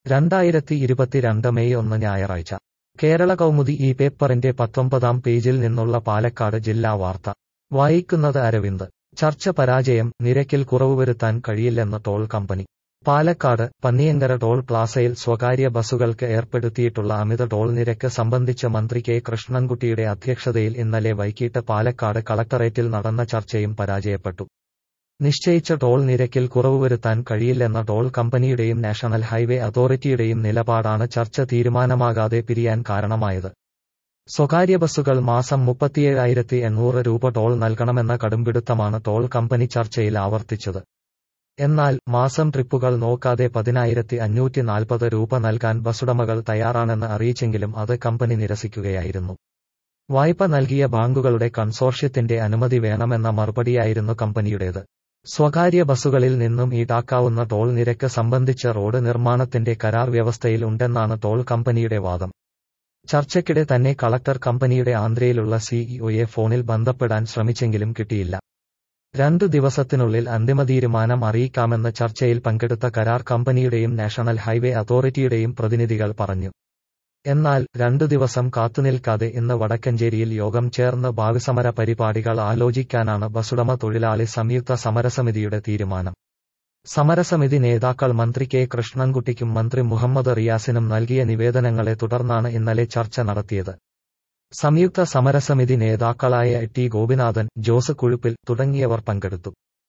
രണ്ടായിരത്തി ഇരുപത്തിരണ്ട് മെയ് ഒന്ന് ഞായറാഴ്ച കേരള കൗമുദി ഈ പേപ്പറിന്റെ പത്തൊമ്പതാം പേജിൽ നിന്നുള്ള പാലക്കാട് ജില്ലാ വാർത്ത വായിക്കുന്നത് അരവിന്ദ് ചർച്ച പരാജയം നിരക്കിൽ കുറവ് വരുത്താൻ കഴിയില്ലെന്ന് ടോൾ കമ്പനി പാലക്കാട് പന്നിയങ്കര ടോൾ പ്ലാസയിൽ സ്വകാര്യ ബസ്സുകൾക്ക് ഏർപ്പെടുത്തിയിട്ടുള്ള അമിത ടോൾ നിരക്ക് സംബന്ധിച്ച് മന്ത്രി കെ കൃഷ്ണൻകുട്ടിയുടെ അധ്യക്ഷതയിൽ ഇന്നലെ വൈകിട്ട് പാലക്കാട് കളക്ടറേറ്റിൽ നടന്ന ചർച്ചയും പരാജയപ്പെട്ടു നിശ്ചയിച്ച ടോൾ നിരക്കിൽ കുറവ് വരുത്താൻ കഴിയില്ലെന്ന ടോൾ കമ്പനിയുടെയും നാഷണൽ ഹൈവേ അതോറിറ്റിയുടെയും നിലപാടാണ് ചർച്ച തീരുമാനമാകാതെ പിരിയാൻ കാരണമായത് സ്വകാര്യ ബസ്സുകൾ മാസം മുപ്പത്തിയേഴായിരത്തി എണ്ണൂറ് രൂപ ടോൾ നൽകണമെന്ന കടുംപിടുത്തമാണ് ടോൾ കമ്പനി ചർച്ചയിൽ ആവർത്തിച്ചത് എന്നാൽ മാസം ട്രിപ്പുകൾ നോക്കാതെ പതിനായിരത്തി അഞ്ഞൂറ്റി നാൽപ്പത് രൂപ നൽകാൻ ബസ്സുടമകൾ തയ്യാറാണെന്ന് അറിയിച്ചെങ്കിലും അത് കമ്പനി നിരസിക്കുകയായിരുന്നു വായ്പ നൽകിയ ബാങ്കുകളുടെ കൺസോർഷ്യത്തിന്റെ അനുമതി വേണമെന്ന മറുപടിയായിരുന്നു കമ്പനിയുടേത് സ്വകാര്യ ബസ്സുകളിൽ നിന്നും ഈടാക്കാവുന്ന ടോൾ നിരക്ക് സംബന്ധിച്ച റോഡ് നിർമ്മാണത്തിന്റെ കരാർ വ്യവസ്ഥയിൽ ഉണ്ടെന്നാണ് ടോൾ കമ്പനിയുടെ വാദം ചർച്ചയ്ക്കിടെ തന്നെ കളക്ടർ കമ്പനിയുടെ ആന്ധ്രയിലുള്ള സിഇഒയെ ഫോണിൽ ബന്ധപ്പെടാൻ ശ്രമിച്ചെങ്കിലും കിട്ടിയില്ല രണ്ടു ദിവസത്തിനുള്ളിൽ അന്തിമ തീരുമാനം അറിയിക്കാമെന്ന് ചർച്ചയിൽ പങ്കെടുത്ത കരാർ കമ്പനിയുടെയും നാഷണൽ ഹൈവേ അതോറിറ്റിയുടെയും പ്രതിനിധികൾ പറഞ്ഞു എന്നാൽ രണ്ടു ദിവസം കാത്തുനിൽക്കാതെ ഇന്ന് വടക്കഞ്ചേരിയിൽ യോഗം ചേർന്ന് ഭാവിസമര പരിപാടികൾ ആലോചിക്കാനാണ് ബസുടമ തൊഴിലാളി സംയുക്ത സമരസമിതിയുടെ തീരുമാനം സമരസമിതി നേതാക്കൾ മന്ത്രി കെ കൃഷ്ണൻകുട്ടിക്കും മന്ത്രി മുഹമ്മദ് റിയാസിനും നൽകിയ നിവേദനങ്ങളെ തുടർന്നാണ് ഇന്നലെ ചർച്ച നടത്തിയത് സംയുക്ത സമരസമിതി നേതാക്കളായ ടി ഗോപിനാഥൻ ജോസ് കുഴുപ്പിൽ തുടങ്ങിയവർ പങ്കെടുത്തു